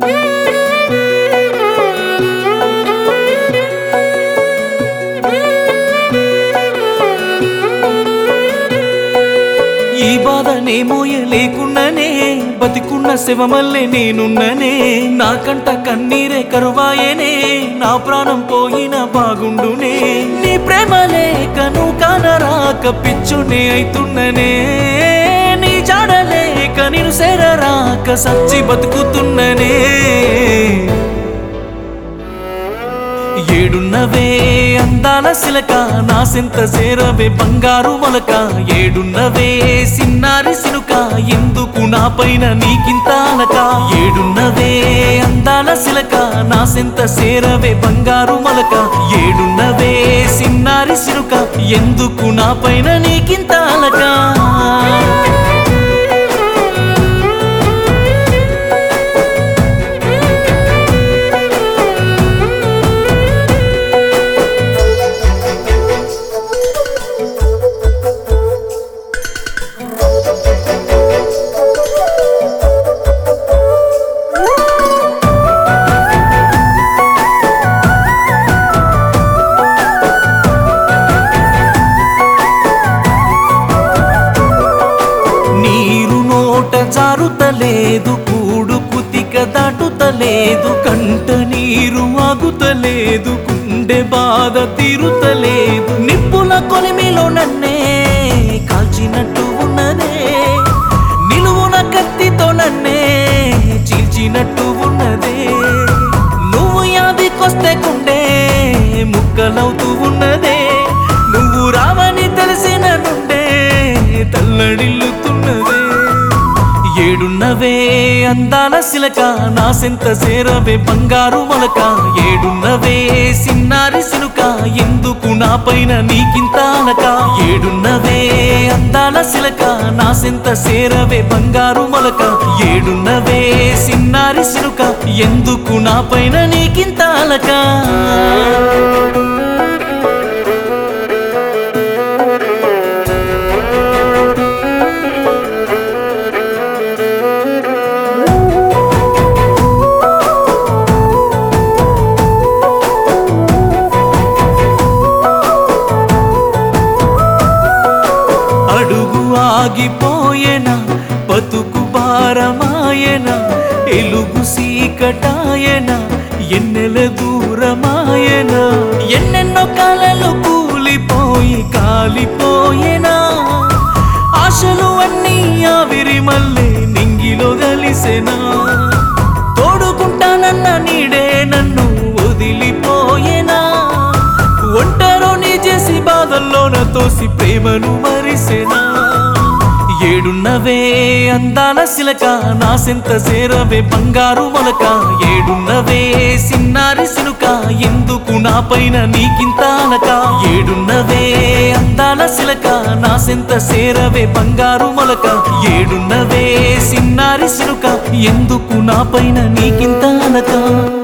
ఈ బాధనే మోయలేకున్ననే బతికున్న శివమల్లె నేనున్ననే నాకంట కన్నీరే కరువాయనే నా ప్రాణం పోయిన బాగుండునే నీ ప్రేమ లేక నువ్వు కానరాక పిచ్చునే అయితున్ననే నీ జాడలేక నేను సేరరాక సచ్చి బతుకుతున్ననే ఏడున్నవే అందాల సిలక నా సెంత సేరవే బంగారు మొలక ఏడున్నవే సిన్నారి సినుక ఎందుకు నా పైన నీకింత అలక ఏడున్నవే అందాల సిలక నా సెంత సేరవే బంగారు మొలక ఏడున్నవే సిన్నారి సినుక ఎందుకు నా పైన నీకింత అలక నీరు నోట జారుతలేదు కూడు కుతిక దాటుతలేదు కంట నీరు ఆగుతలేదు గుండె బాధ తీరుతలేదు నిప్పుల కొలిమిలో నన్నే కాల్చినట్టు ఉన్నదే నిలువున కత్తితో నన్నే చీల్చినట్టు ఉన్నదే నువ్వు యాదికొస్తే గుండె ముక్కలవుతూ ఉన్నదే నువ్వు రావని తెలిసిన నుండే తల్లడిల్లుతున్నదే ఏడున్నవే అందాల సిలక నా సెంత సేరవే బంగారు మొలక ఏడున్నవే సిన్నారి సినుక ఎందుకు నా పైన నీకింత అలక ఏడున్నవే అందాల సిలక నా సెంత సేరవే బంగారు మొలక ఏడున్నవే సిన్నారి సినుక ఎందుకు నా పైన నీకింత అలక అడుగు ఆగిపోయేన బతుకు భారమాయన ఎలుగు సీకటాయన ఎన్నెల దూరమాయన ఎన్నెన్నో కలలు కూలిపోయి కాలిపోయేనా ఆశలు అన్నీ ఆవిరి మళ్ళీ నింగిలో కలిసెనా తోడుకుంటానన్న నీడే నన్ను వదిలిపోయేనా ఒంటరోని చేసి బాధల్లోన తోసి ప్రేమను మరిసెనా ఏడున్నవే అందాల సిలక నా సెంత సేరవే బంగారు మొలక ఏడున్నవే సిన్నారి సినుక ఎందుకు నా పైన నీకింత అలక ఏడున్నవే అందాల సిలక నా సెంత సేరవే బంగారు మొలక ఏడున్నవే సిన్నారి సినుక ఎందుకు నా పైన నీకింత అలక